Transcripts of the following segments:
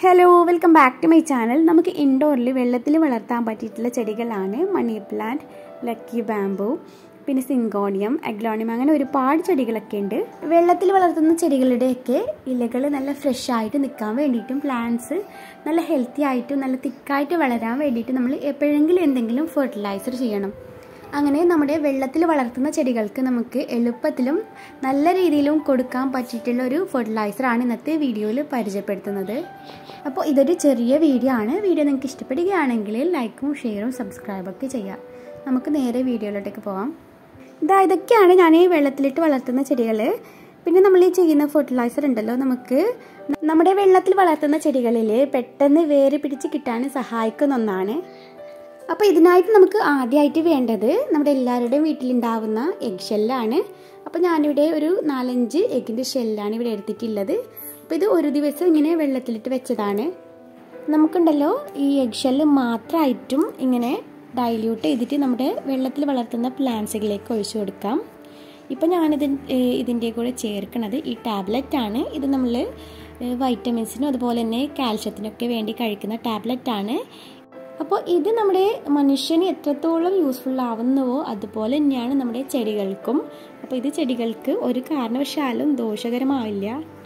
hello welcome back to my channel നമുക്ക് ഇൻഡോറിൽ വെള്ളത്തിൽ വളർത്താൻ പറ്റിയിട്ടുള്ള ചെടികളാണ് മണി പ്ലാന്റ് ലക്കി ബാംബു പിന്നെ സിങ്കോണിയം അഗ്ലോണിയം അങ്ങനെ ഒരുപാട് ചെടികളൊക്കെ ഉണ്ട് വെള്ളത്തിൽ വളർത്തുന്ന ചെടികളുടെയൊക്കെ ഇലകൾ നല്ല ഫ്രഷ് ആയിട്ട് നിൽക്കാൻ വേണ്ടിയിട്ടും പ്ലാന്റ്സ് നല്ല ഹെൽത്തി ആയിട്ടും നല്ല തിക്കായിട്ട് വളരാൻ വേണ്ടിയിട്ട് നമ്മൾ എപ്പോഴെങ്കിലും എന്തെങ്കിലും ഫെർട്ടിലൈസർ ചെയ്യണം അങ്ങനെ നമ്മുടെ വെള്ളത്തിൽ വളർത്തുന്ന ചെടികൾക്ക് നമുക്ക് എളുപ്പത്തിലും നല്ല രീതിയിലും കൊടുക്കാൻ പറ്റിയിട്ടുള്ള ഒരു ഫെർട്ടിലൈസറാണ് ഇന്നത്തെ വീഡിയോയിൽ പരിചയപ്പെടുത്തുന്നത് അപ്പോൾ ഇതൊരു ചെറിയ വീഡിയോ ആണ് വീഡിയോ നിങ്ങൾക്ക് ഇഷ്ടപ്പെടുകയാണെങ്കിൽ ലൈക്കും ഷെയറും സബ്സ്ക്രൈബൊക്കെ ചെയ്യാം നമുക്ക് നേരെ വീഡിയോയിലോട്ടേക്ക് പോകാം ഇതാ ഇതൊക്കെയാണ് ഞാൻ ഈ വെള്ളത്തിലിട്ട് വളർത്തുന്ന ചെടികൾ പിന്നെ നമ്മൾ ഈ ചെയ്യുന്ന ഫെർട്ടിലൈസർ ഉണ്ടല്ലോ നമുക്ക് നമ്മുടെ വെള്ളത്തിൽ വളർത്തുന്ന ചെടികളിൽ പെട്ടെന്ന് വേര് പിടിച്ച് കിട്ടാൻ സഹായിക്കുന്ന ഒന്നാണ് അപ്പോൾ ഇതിനായിട്ട് നമുക്ക് ആദ്യമായിട്ട് വേണ്ടത് നമ്മുടെ എല്ലാവരുടെയും വീട്ടിലുണ്ടാവുന്ന എഗ് ഷെല്ലാണ് അപ്പോൾ ഞാനിവിടെ ഒരു നാലഞ്ച് എഗ്ഗിൻ്റെ ഷെല്ലാണ് ഇവിടെ എടുത്തിട്ടുള്ളത് അപ്പോൾ ഇത് ഒരു ദിവസം ഇങ്ങനെ വെള്ളത്തിലിട്ട് വെച്ചതാണ് നമുക്കുണ്ടല്ലോ ഈ എഗ് ഷെല്ല് മാത്രമായിട്ടും ഇങ്ങനെ ഡൈല്യൂട്ട് ചെയ്തിട്ട് നമ്മുടെ വെള്ളത്തിൽ വളർത്തുന്ന പ്ലാന്റ്സുകളിലേക്ക് ഒഴിച്ചു കൊടുക്കാം ഇപ്പോൾ ഞാനിത് ഇതിൻ്റെ കൂടെ ചേർക്കുന്നത് ഈ ടാബ്ലറ്റ് ആണ് ഇത് നമ്മൾ വൈറ്റമിൻസിനും അതുപോലെ തന്നെ കാൽഷ്യത്തിനൊക്കെ വേണ്ടി കഴിക്കുന്ന ടാബ്ലറ്റ് ആണ് അപ്പോൾ ഇത് നമ്മുടെ മനുഷ്യന് എത്രത്തോളം യൂസ്ഫുൾ ആവുന്നുവോ അതുപോലെ തന്നെയാണ് നമ്മുടെ ചെടികൾക്കും അപ്പോൾ ഇത് ചെടികൾക്ക് ഒരു കാരണവശാലും ദോഷകരമാവില്ല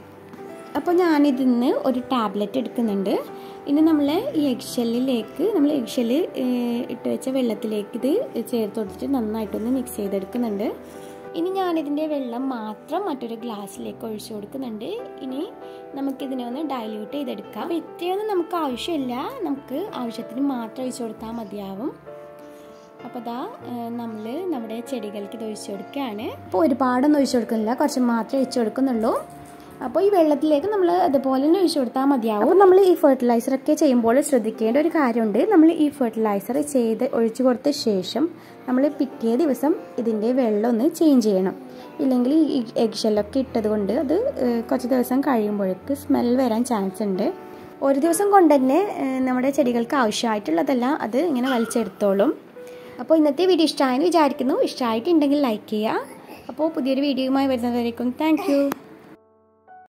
അപ്പോൾ ഞാനിതിന്ന് ഒരു ടാബ്ലറ്റ് എടുക്കുന്നുണ്ട് ഇനി നമ്മൾ ഈ എഗ്ഷെല്ലിലേക്ക് നമ്മൾ എഗ്ഷെല്ല് ഇട്ട് വെച്ച വെള്ളത്തിലേക്ക് ഇത് ചേർത്ത് കൊടുത്തിട്ട് നന്നായിട്ടൊന്ന് മിക്സ് ചെയ്തെടുക്കുന്നുണ്ട് ഇനി ഞാനിതിൻ്റെ വെള്ളം മാത്രം മറ്റൊരു ഗ്ലാസ്സിലേക്ക് ഒഴിച്ചു കൊടുക്കുന്നുണ്ട് ഇനി നമുക്കിതിനെ ഒന്ന് ഡൈല്യൂട്ട് ചെയ്തെടുക്കാം അപ്പോൾ ഇത്രയൊന്നും നമുക്ക് ആവശ്യമില്ല നമുക്ക് ആവശ്യത്തിന് മാത്രം ഒഴിച്ചു കൊടുത്താൽ മതിയാവും അപ്പോൾ ഇതാ നമ്മൾ നമ്മുടെ ചെടികൾക്ക് ഇത് ഒഴിച്ചു കൊടുക്കുകയാണ് അപ്പോൾ ഒരുപാടൊന്നും ഒഴിച്ചു കൊടുക്കുന്നില്ല കുറച്ച് മാത്രമേ ഒഴിച്ചു കൊടുക്കുന്നുള്ളൂ അപ്പോൾ ഈ വെള്ളത്തിലേക്ക് നമ്മൾ അതുപോലെ തന്നെ ഒഴിച്ചു കൊടുത്താൽ മതിയാവും അപ്പോൾ നമ്മൾ ഈ ഫെർട്ടിലൈസർ ഒക്കെ ചെയ്യുമ്പോൾ ശ്രദ്ധിക്കേണ്ട ഒരു കാര്യമുണ്ട് നമ്മൾ ഈ ഫെർട്ടിലൈസർ ചെയ്ത് ഒഴിച്ചു കൊടുത്ത ശേഷം നമ്മൾ പിറ്റേ ദിവസം ഇതിൻ്റെ വെള്ളം ഒന്ന് ചേഞ്ച് ചെയ്യണം ഇല്ലെങ്കിൽ ഈ എഗ് ഷെല്ലൊക്കെ ഇട്ടത് കൊണ്ട് അത് കുറച്ച് ദിവസം കഴിയുമ്പോഴേക്ക് സ്മെൽ വരാൻ ചാൻസ് ഉണ്ട് ഒരു ദിവസം കൊണ്ട് തന്നെ നമ്മുടെ ചെടികൾക്ക് ആവശ്യമായിട്ടുള്ളതെല്ലാം അത് ഇങ്ങനെ വലിച്ചെടുത്തോളും അപ്പോൾ ഇന്നത്തെ വീഡിയോ ഇഷ്ടമായെന്ന് വിചാരിക്കുന്നു ഇഷ്ടമായിട്ടുണ്ടെങ്കിൽ ലൈക്ക് ചെയ്യുക അപ്പോൾ പുതിയൊരു വീഡിയോയുമായി വരുന്നതായിരിക്കും താങ്ക്